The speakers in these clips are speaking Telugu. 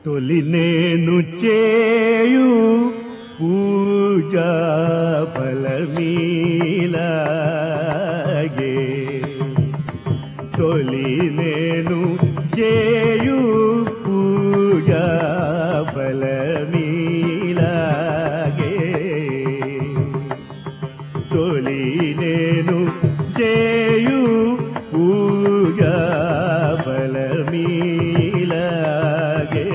తొలి నేను చేయు పూజా ఫలమీలాగే తొలి నేను చేయు పూజా ఫలమీలాగే తొలి నేను చేయు పూజా ఫలమీలాగే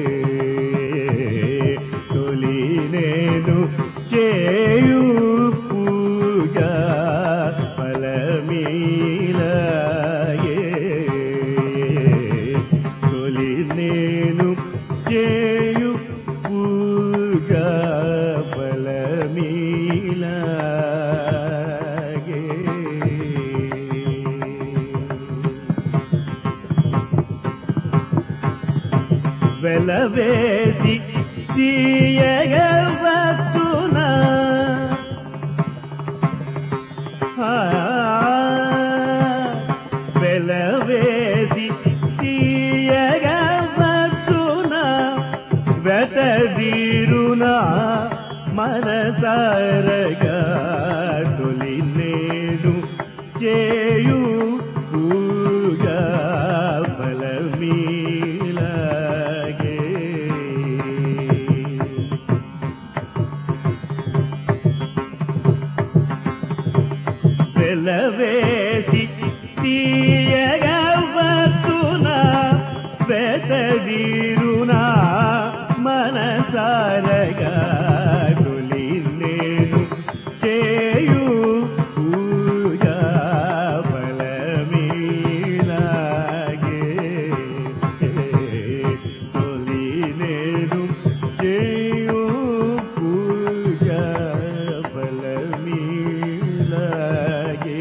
తొలి నేను చేయు పూజా ఫలమీలాగే తొలి నేను చేయు పూజా ఫలమీలాగే వెలవేసి తీయగవచ్చునా ఆ, వెలవేసి తీయగవచ్చునా వెతదీరునా మనసారగా తొలి నేను చేయు పూజా ఫలమీలాగే వెలవేసి తీయగవచ్చునా వెతదీరునా మనసారగా తొలి నేను చేయు పూజా ఫలమీలాగే తొలి నేను చేయు పూజా ఫలమీలాగే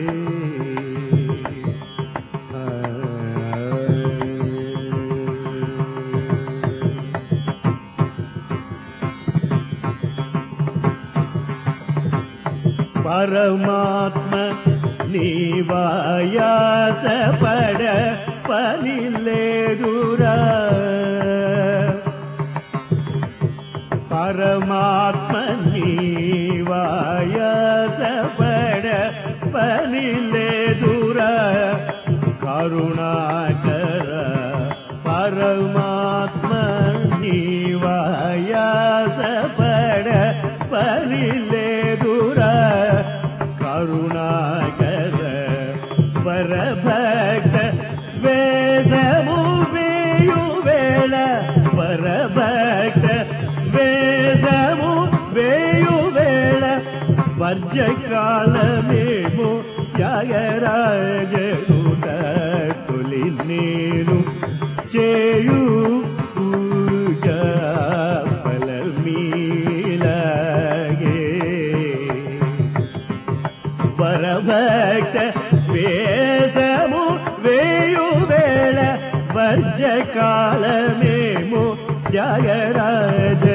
పరమాత్మ నీవాయాస పడ పని లేదురా పరమాత్మ నీవాయాస పడ పని లేదురా కరుణాకర పరమాత్మ నీవాయాస పడ పని లేదురా కరుణాకర పరభక్త వేదము వేయు వేళ పరభక్త వేదము వేయు వేళ వర్జకాలమేమో త్యాగరాజనుట తొలి నేను చేయు పూజా ఫలమీలాగే పరభక్త వేషము వేయు వేళ వర్జకాలమేమో త్యాగరాజ